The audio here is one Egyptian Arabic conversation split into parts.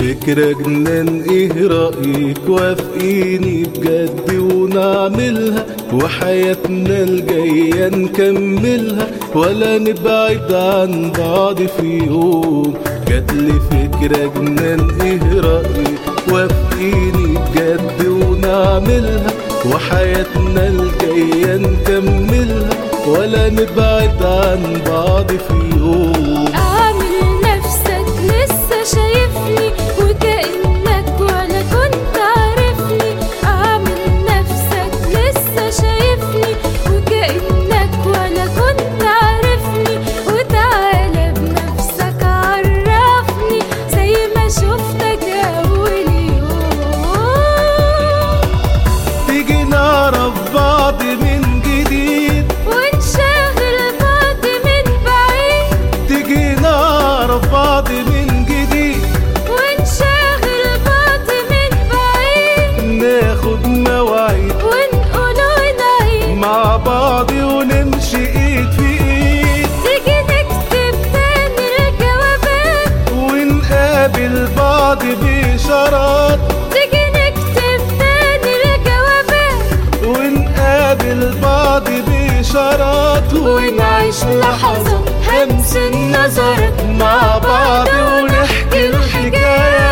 فكرة جنان ايه رأيك وافقيني بجد ونعملها وحياتنا الجاية نكملها ولا نبعد عن بعض في يوم جاتلي فكرة جنان ايه رأيك وافقيني بجد ونعملها وحياتنا الجاية نكملها ولا نبعد عن بعض في يوم اعمل نفسك لسه شايفني وكأنك ولا كنت عارفني اعمل نفسك لسه شايفني وكأنك ولا كنت عارفني وتعالى بنفسك عرفني زي ما شفتك اول يوم تيجي نعرف بعض من جديد ونشاغل بعض من بعيد تيجي نعرف بعض من جديد ونشاغل بعض من بعيد ناخد مواعيد ونقول ونعيد مع بعض ونمشي ايد في ايد تيجي نكتب تاني الجوابات ونقابل بعض بإشارات تيجي نكتب تاني الجوابات ونقابل بعض بإشارات ونعيش لحظة همس النظر مع بعض ونحكي الحكايات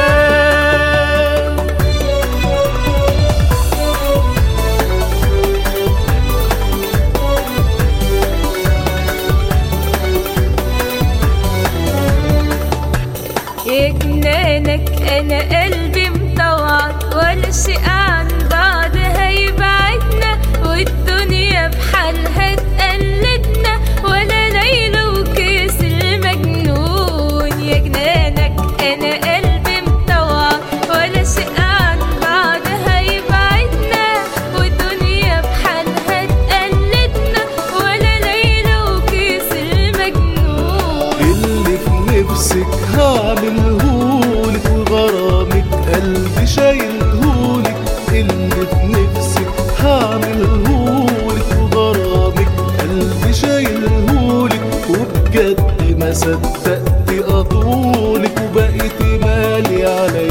يا جنانك انا قلبي مطوعك ولا شيء عن بعض هيبعدنا والدنيا بحالها تقلدنا ولا ليلى وكيس المجنون يا جنانك انا قلبي مطوعك ولا شيء عن بعض هيبعدنا والدنيا بحالها تقلدنا ولا ليلى وكيس المجنون اللي في نفسك هعملهولك وغرامك قلبي شايلهولك اللي في نفسك هعملهولك وغرامك قلبي شايلهولك وبجد ما صدقت اطولك وبقيت مالي عليا